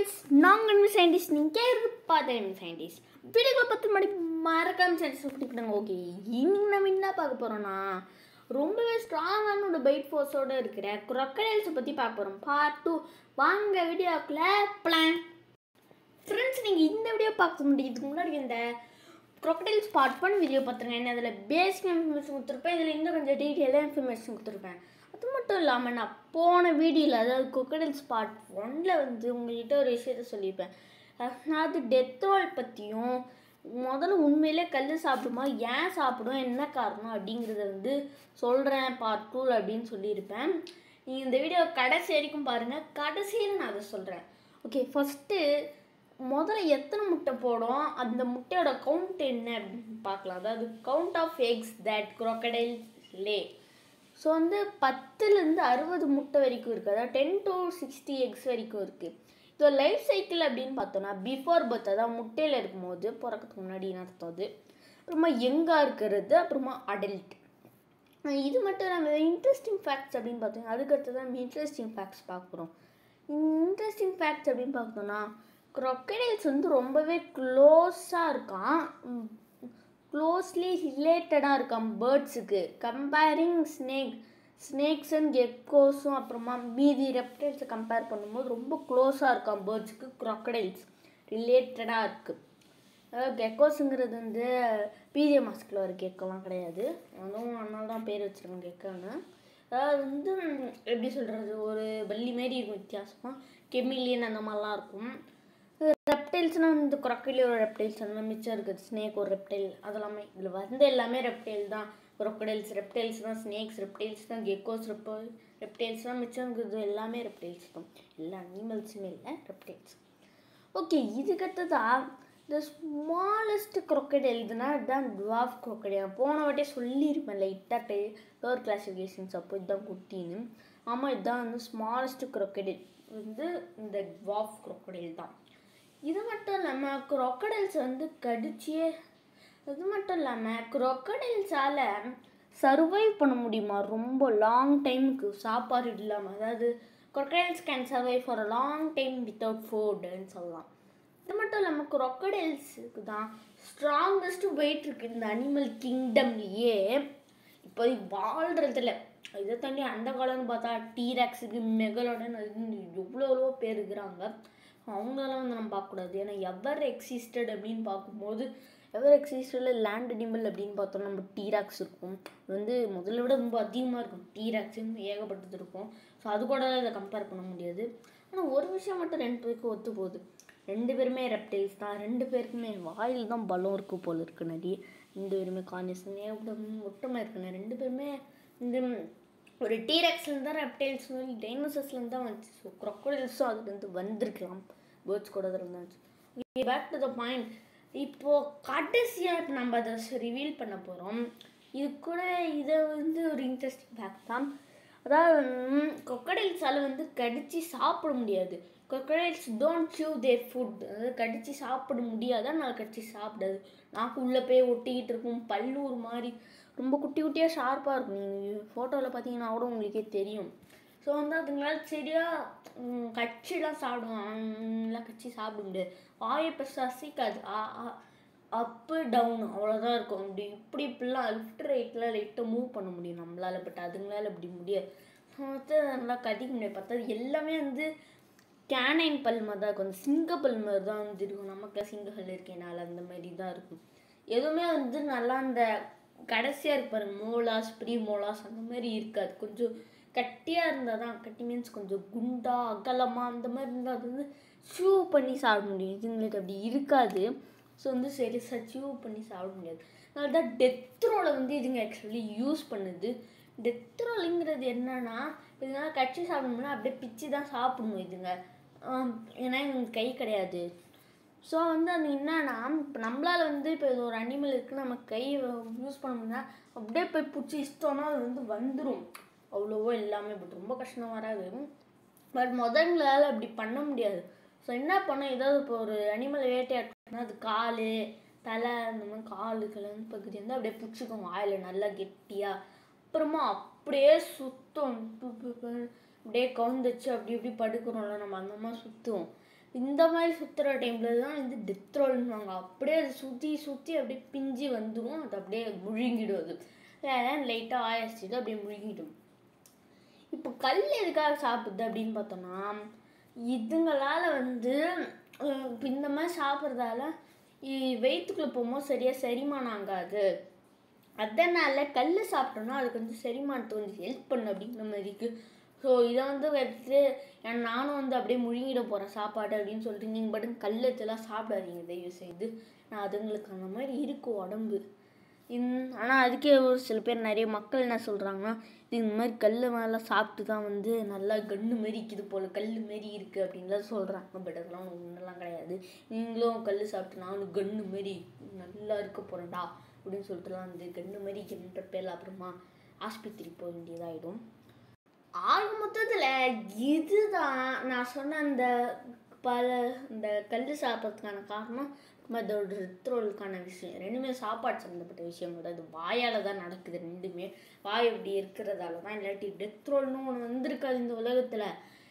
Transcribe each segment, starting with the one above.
friends நாங்கள் new scientist நீங்கள் பார்த்தா நியூ சயின்டிஸ்ட் வீடியோக்களை பத்து மணி மறக்காம சயின்டிஸ்ட் பிடிக்கிறாங்க ஓகே இன்னைக்கு நம்ம என்ன பார்க்க போகிறோன்னா ரொம்பவே ஸ்ட்ராங்கான ஒரு பைட் ஃபோர்ஸோடு இருக்கிற crocodiles பற்றி பார்க்க போகிறோம் பார்ட் டூ வாங்க வீடியோக்குள்ள பிளான் ஃப்ரெண்ட்ஸ் நீங்கள் இந்த வீடியோ பார்க்க முடியும் இதுக்கு முன்னாடி இந்த crocodiles பார்ட் ஒன் வீடியோ பார்த்துருங்க என்ன அதில் பேசிக் இன்ஃபர்மேஷன் கொடுத்துருப்பேன் இதில் இன்னும் கொஞ்சம் டீட்டெயிலாக இன்ஃபர்மேஷன் கொடுத்துருப்பேன் அது மட்டும் இல்லாமல் நான் போன வீடியோவில் அதாவது crocodiles பார்ட் ஒன்னில் வந்து உங்கள்கிட்ட ஒரு விஷயத்த சொல்லியிருப்பேன் அதாவது டெத் ரோல் பற்றியும் முதல்ல உண்மையிலே கல் சாப்பிடுமா ஏன் சாப்பிடும் என்ன காரணம் அப்படிங்கிறத வந்து சொல்கிறேன் பார்ட் டூ அப்படின்னு சொல்லியிருப்பேன் நீங்கள் இந்த வீடியோ கடைசி வரைக்கும் பாருங்கள் கடைசியில் நான் அதை சொல்கிறேன் ஓகே ஃபஸ்ட்டு முதல்ல எத்தனை முட்டை போடும் அந்த முட்டையோட கவுண்ட் என்ன அப்படின்னு பார்க்கலாம் அதாவது count of X that crocodile லே ஸோ வந்து பத்துலேருந்து அறுபது முட்டை வரைக்கும் இருக்குது அதாவது டென் டு சிக்ஸ்டி எக்ஸ் வரைக்கும் இருக்குது இதோ லைஃப் சைக்கிள் அப்படின்னு பார்த்தோன்னா பிஃபோர் பர்த் அதாவது முட்டையில் இருக்கும்போது பிறக்கிறதுக்கு முன்னாடி நடத்தும் அது அப்புறமா யங்காக இருக்கிறது அப்புறமா அடல்ட் இது மட்டும் இல்லாமல் இன்ட்ரெஸ்டிங் ஃபேக்ட்ஸ் அப்படின்னு பார்த்தோம்னா அதுக்கடுத்து தான் இன்ட்ரெஸ்டிங் ஃபேக்ட்ஸ் பார்க்குறோம் இன்ட்ரெஸ்டிங் ஃபேக்ட்ஸ் அப்படின்னு பார்த்தோம்னா crocodiles வந்து ரொம்பவே க்ளோஸாக இருக்கான் க்ளோஸ்லி ரிலேட்டடாக இருக்கான் பேர்ட்ஸுக்கு கம்பேரிங் ஸ்னேக் ஸ்னேக்ஸ் அண்ட் கெக்கோஸும் அப்புறமா மீதி ரெப்டைல்ஸை கம்பேர் பண்ணும்போது ரொம்ப க்ளோஸாக இருக்கான் பேர்ட்ஸுக்கு crocodiles ரிலேட்டடாக இருக்குது அதாவது கெக்கோஸுங்கிறது வந்து பிஜே மாஸ்கில் ஒரு கெக்கோலாம் கிடையாது அதுவும் அதனால தான் பேர் வச்சுருக்கோம் கெக்கோன்னு அதாவது வந்து எப்படி சொல்கிறது ஒரு வள்ளி மாரி இருக்கும் வித்தியாசமாக கெமிலியன் அந்த மாதிரிலாம் இருக்கும் ரெப்டைல்ஸ்னால் வந்து crocodile ஒரு ரெப்டைல்ஸ் அந்த மாதிரி மிச்சம் இருக்குது ஸ்னேக் ஒரு ரெப்டைல் அதெல்லாமே இதில் வந்து எல்லாமே ரெப்டைல் தான் crocodiles ரெப்டைல்ஸ் தான் ஸ்னேக்ஸ் ரெப்டைல்ஸ் தான் கெக்கோஸ் ரெப்ப ரெப்டைல்ஸ் தான் மிச்சம் இருக்குது எல்லாமே ரெப்டைல்ஸ் தான் எல்லா அனிமல்ஸுமே இல்லை ரெப்டைல்ஸ் ஓகே இதுக்கடுத்ததா இந்த ஸ்மாலஸ்ட் crocodile இதுனா இதுதான் டுவாஃப் crocodile போன வாட்டியே சொல்லியிருப்பேன் லைட்டாக லோவர் கிளாசிஃபிகேஷன்ஸ் அப்போ இதுதான் குட்டின்னு ஆமாம் இதுதான் வந்து ஸ்மாலஸ்ட் crocodile வந்து இந்த டுவாஃப் crocodile தான் இது மட்டும் இல்லாமல் crocodiles வந்து கடிச்சே அது மட்டும் இல்லாமல் crocodiles-ஆல சர்வைவ் பண்ண முடியுமா ரொம்ப லாங் டைமுக்கு சாப்பாடு இல்லாமல் அதாவது crocodiles can survive for a long time without ஃபுட்னு சொல்லலாம் இது மட்டும் இல்லாமல் crocodiles-க்கு தான் ஸ்ட்ராங்கஸ்ட் வெயிட் இருக்குது இந்த அனிமல் கிங்டம்லேயே இப்போ வாழ்கிறதுல இதை தாண்டி அந்த காலம்னு பார்த்தா டீராக்ஸுக்கு மெகலோடன் எவ்வளோ எவ்வளோ பேர் இருக்கிறாங்க அவங்களெல்லாம் வந்து நம்ம பார்க்கக்கூடாது ஏன்னா எவர் எக்ஸிஸ்டட் அப்படின்னு பார்க்கும்போது எவர் எக்ஸிஸ்டடில் லேண்ட் அனிமல் அப்படின்னு பார்த்தோம்னா நம்ம டீராக்ஸ் இருக்கும் அது வந்து முதல்ல விட ரொம்ப அதிகமாக இருக்கும் டீராக்ஸுன்னு ஏகப்பட்டது இருக்கும் ஸோ அது கூட இதை கம்பேர் பண்ண முடியாது ஆனால் ஒரு விஷயம் மட்டும் ரெண்டு பேருக்கும் ஒத்து போகுது ரெண்டு பேருமே ரெப்டைல்ஸ் தான் ரெண்டு பேருக்குமே வாயில் தான் பலம் இருக்கு போல இருக்கு நிறைய ரெண்டு பேருமே கான்சியஸ் ஒட்டமாக இருக்குண்ணே ரெண்டு பேருமே இந்த ஒரு டீரெக்ஸ்லேருந்து தான் ரெப்டைல்ஸ் டைனோசர்ஸ்லேருந்து தான் வந்துச்சு ஸோ க்ரொக்கோடைல்ஸும் அதுலேருந்து வந்திருக்கலாம் பேர்ட்ஸ் கூட தான் வந்துச்சு பேக் டு த பாயிண்ட் இப்போது கடைசியாக இப்போ நம்ம அதை ரிவீல் பண்ண போகிறோம் இது கூட இதை வந்து ஒரு இன்ட்ரெஸ்டிங் ஃபேக்ட் தான் அதாவது கொக்கடைல்ஸால் வந்து கடித்து சாப்பிட முடியாது crocodiles don't chew their food அதாவது கடித்து சாப்பிட முடியாது அதனால் கடித்து சாப்பிடாது நாக்கு உள்ளே போய் ஒட்டிக்கிட்டு இருக்கும் பல்லூர் மாதிரி ரொம்ப குட்டி குட்டியாக ஷார்ப்பாக இருக்கும் நீங்கள் ஃபோட்டோவில் பார்த்தீங்கன்னா கூட உங்களுக்கே தெரியும் ஸோ வந்து அதுங்களால சரியாக கச்சிலாம் சாப்பிடுவாங்கலாம் கச்சி சாப்பிட முடியாது வாயை பெருசு அசைக்காது அப்பு டவுன் அவ்வளோதான் இருக்கும் அப்படி இப்படி இப்படிலாம் லெஃப்ட் ரைட்டில் லைட்டாக மூவ் பண்ண முடியும் நம்மளால பட் அதுங்களால அப்படி முடியாது ஸோ வந்து நல்லா கடிக்க முடியாது பார்த்தா எல்லாமே வந்து கேனைன் பல் மாதிரி தான் இருக்கும் அந்த சிங்க பல் மாதிரி தான் வந்து இருக்கும் நமக்கு சிங்கங்கள் இருக்கேனால அந்த மாதிரி தான் இருக்கும் எதுவுமே வந்து நல்லா அந்த கடைசியாக இருப்பாரு மோலாஸ் ப்ரீ மோலாஸ் அந்த மாதிரி இருக்காது கொஞ்சம் கட்டியாக இருந்தால் தான் கட்டி மீன்ஸ் கொஞ்சம் குண்டா அகலமாக அந்த மாதிரி இருந்தால் அது வந்து ஷூ பண்ணி சாப்பிட முடியும் இதுங்களுக்கு அப்படி இருக்காது ஸோ வந்து சரி சச்சிவ் பண்ணி சாப்பிட முடியாது அதனால தான் டெத் ரோலை வந்து இதுங்க ஆக்சுவலி யூஸ் பண்ணுது டெத் ரோலுங்கிறது என்னன்னா இதனால கட்சி சாப்பிடணும்னா அப்படியே பிச்சு தான் சாப்பிடணும் இதுங்க ஆம், ஏன்னா இவங்க கை கிடையாது ஸோ வந்து அது என்னன்னா இப்போ நம்மளால் வந்து இப்போ இது ஒரு அனிமல் இருக்குது நம்ம கை யூஸ் பண்ண முடியும்னா அப்படியே போய் பிடிச்சி இஷ்டம்னா அது வந்து வந்துடும் அவ்வளோவோ எல்லாமே பட் ரொம்ப கஷ்டம் வராது பட் முதங்களால் அப்படி பண்ண முடியாது ஸோ என்ன பண்ணோம் ஏதாவது இப்போ ஒரு அனிமல் வேட்டையாட்டோம்னா அது கால் தலை அந்த மாதிரி காலு கிழங்கு பகுதி வந்து அப்படியே பிடிச்சிக்கும் வாயில் நல்லா கெட்டியாக அப்புறமா அப்படியே சுத்தம் பு- பு- பு- அப்படியே கவுந்துச்சு அப்படி இப்படி படுக்கிறோம்ல நம்ம அந்த மாதிரி சுற்றுவோம் இந்த மாதிரி சுற்றுற டைமில் தான் வந்து டெத் ரோல்னுவாங்க அப்படியே அது சுற்றி சுற்றி அப்படியே பிஞ்சு வந்துடும் அது அப்படியே முழுங்கிடும் அது லைட்டாக ஆயிடுச்சு அப்படியே முழுங்கிடும் இப்போ கல் எதுக்காக சாப்பிடுது அப்படின்னு பார்த்தோம்னா இதுங்களால் வந்து அஹ், இப்ப இந்த மாதிரி சாப்பிட்றதால வயிற்றுக்குள்ளே போகும்போது சரியாக செரிமானம் ஆகாது அதனால் கல் சாப்பிட்டோன்னா அதுக்கு வந்து செரிமானத்தை வந்து ஹெல்ப் பண்ணு அப்படிங்கிற மாதிரி இருக்குது ஸோ இதை வந்து வச்சுட்டு ஏன் நானும் வந்து அப்படியே முழுங்கிட போகிறேன் சாப்பாடு அப்படின்னு சொல்லிட்டு நீங்கள் பாட்டுங்க கல்லத்தெல்லாம் சாப்பிடாதீங்க தயவு செய்து நான் அதுங்களுக்கு அந்த மாதிரி இருக்கும் உடம்பு இன் ஆனால் அதுக்கே ஒரு சில பேர் நிறைய மக்கள் என்ன சொல்கிறாங்கன்னா இது இந்த மாதிரி கல் மேலே சாப்பிட்டு தான் வந்து நல்லா கன்று மாரி இருக்குது போல் கல் மாரி இருக்குது அப்படின்லாம் சொல்கிறாங்க பட் அதெல்லாம் ஒன்றெல்லாம் கிடையாது நீங்களும் கல் சாப்பிட்டு நானும் கன்று மாரி நல்லா இருக்க போகிறேன்டா அப்படின்னு சொல்லிட்டுலாம் வந்து கன்று மாரி என்ற பேரில் அப்புறமா ஆஸ்பத்திரி போக வேண்டியதாகிடும் ஆக மொத்தத்தில் இதுதான் நான் சொன்ன அந்த பல இந்த கல் சாப்பிட்றதுக்கான காரணம் அப்புறமா அதோட ரித்ரோலுக்கான விஷயம் ரெண்டுமே சாப்பாடு சம்மந்தப்பட்ட விஷயம் கிடையாது வாயால் தான் நடக்குது ரெண்டுமே வாய் இப்படி இருக்கிறதால தான் இல்லாட்டி டெத்ரோல்னு ஒன்று வந்திருக்காது இந்த உலகத்தில்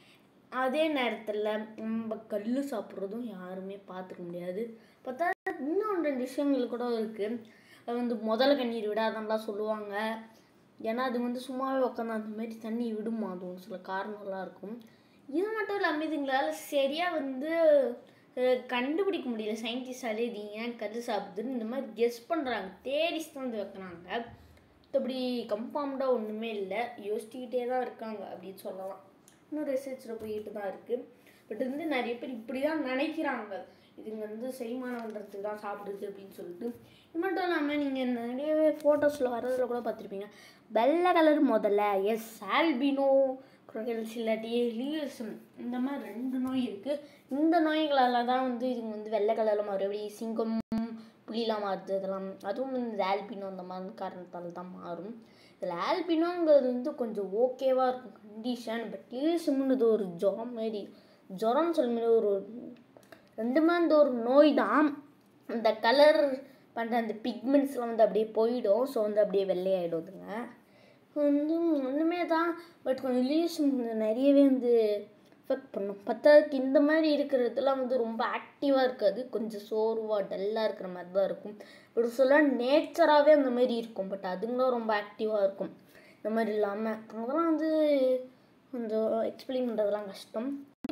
அதே நேரத்தில் நம்ம கல் சாப்பிட்றதும் யாருமே பார்த்துக்க முடியாது பார்த்தா இன்னும் ரெண்டு விஷயங்கள் கூட இருக்குது அது வந்து முதல்ல கண்ணீர் விடாதெல்லாம் சொல்லுவாங்க ஏன்னா அது வந்து சும்மாவே உட்காந்து அந்த மாதிரி தண்ணி விடுமா அது ஒரு சில காரணங்கள்லாம் இருக்கும் இது மட்டும் இல்லாமல் இதுங்களால் சரியாக வந்து அஹ், கண்டுபிடிக்க முடியல சயின்டிஸ்டாலே இது ஏன் கல் சாப்பிடுதுன்னு இந்த மாதிரி கெஸ் பண்ணுறாங்க தேடிஸ் தான் வந்து வைக்கிறாங்க மற்றபடி கன்ஃபார்ம்டாக ஒன்றுமே இல்லை யோசிச்சுக்கிட்டே தான் இருக்காங்க அப்படின்னு சொல்லலாம் இன்னும் ரிசர்ச்சில் போயிட்டு தான் இருக்குது பட் வந்து நிறைய பேர் இப்படி தான் நினைக்கிறாங்க இதுங்க வந்து செரிமானம் பண்ணுறதுக்கு தான் சாப்பிடுது அப்படின்னு சொல்லிட்டு இது மட்டும் இல்லாமல் நீங்கள் நிறையவே ஃபோட்டோஸில் வர்றதுல கூட பார்த்துருப்பீங்க வெள்ளை கலர் முதல்ல எஸ் ஆல்பினோ குரகல்ஸ் இல்லாட்டி லீவசம் இந்த மாதிரி ரெண்டு நோய் இருக்குது இந்த நோய்களால் தான் வந்து இதுங்க வந்து வெள்ளை கலரில் மறுபடியும் சிங்கம் புலிலாம் மாறுது அதெல்லாம் அதுவும் இந்த ஆல்பினோ அந்த மாதிரி காரணத்தால் தான் மாறும் இதில் ஆல்பினோங்கிறது வந்து கொஞ்சம் ஓகேவாக இருக்கும் கண்டிஷன் பட் லீவசம்ன்றது ஒரு ஜுரம் மாரி ஜுரம்னு சொல்ல முடியாது ஒரு ரெண்டுமே அந்த ஒரு நோய் தான் அந்த கலர் பண்ணுற அந்த பிக்மெண்ட்ஸ்லாம் வந்து அப்படியே போயிடும் ஸோ வந்து அப்படியே வெள்ளையாயிடுதுங்க வந்து ஒன்றுமே தான் பட் கொஞ்சம் லீவ்ஸ் நிறையவே வந்து எஃபெக்ட் பண்ணும் பத்தாவதுக்கு இந்த மாதிரி இருக்கிறதுலாம் வந்து ரொம்ப ஆக்டிவாக இருக்காது கொஞ்சம் சோர்வாக டல்லாக இருக்கிற மாதிரி தான் இருக்கும் ஒரு சில நேச்சராகவே அந்த மாதிரி இருக்கும் பட் அதுங்களும் ரொம்ப ஆக்டிவாக இருக்கும் இந்த மாதிரி இல்லாமல் அதெல்லாம் வந்து கொஞ்சம் எக்ஸ்பிளைன் பண்ணுறதுலாம் கஷ்டம்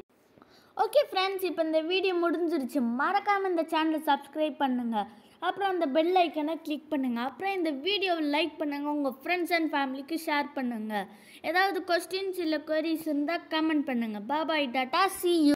ஓகே ஃப்ரெண்ட்ஸ் இப்போ இந்த வீடியோ முடிஞ்சிருச்சு மறக்காமல் இந்த சேனலை சப்ஸ்கிரைப் பண்ணுங்கள் அப்புறம் அந்த பெல் ஐக்கனை கிளிக் பண்ணுங்கள் அப்புறம் இந்த வீடியோவை லைக் பண்ணுங்கள் உங்கள் ஃப்ரெண்ட்ஸ் அண்ட் ஃபேமிலிக்கு ஷேர் பண்ணுங்கள் ஏதாவது கொஸ்டின்ஸ் இல்லை queries இருந்தால் கமெண்ட் பண்ணுங்கள் பாபாய் டாட்டா சி யூ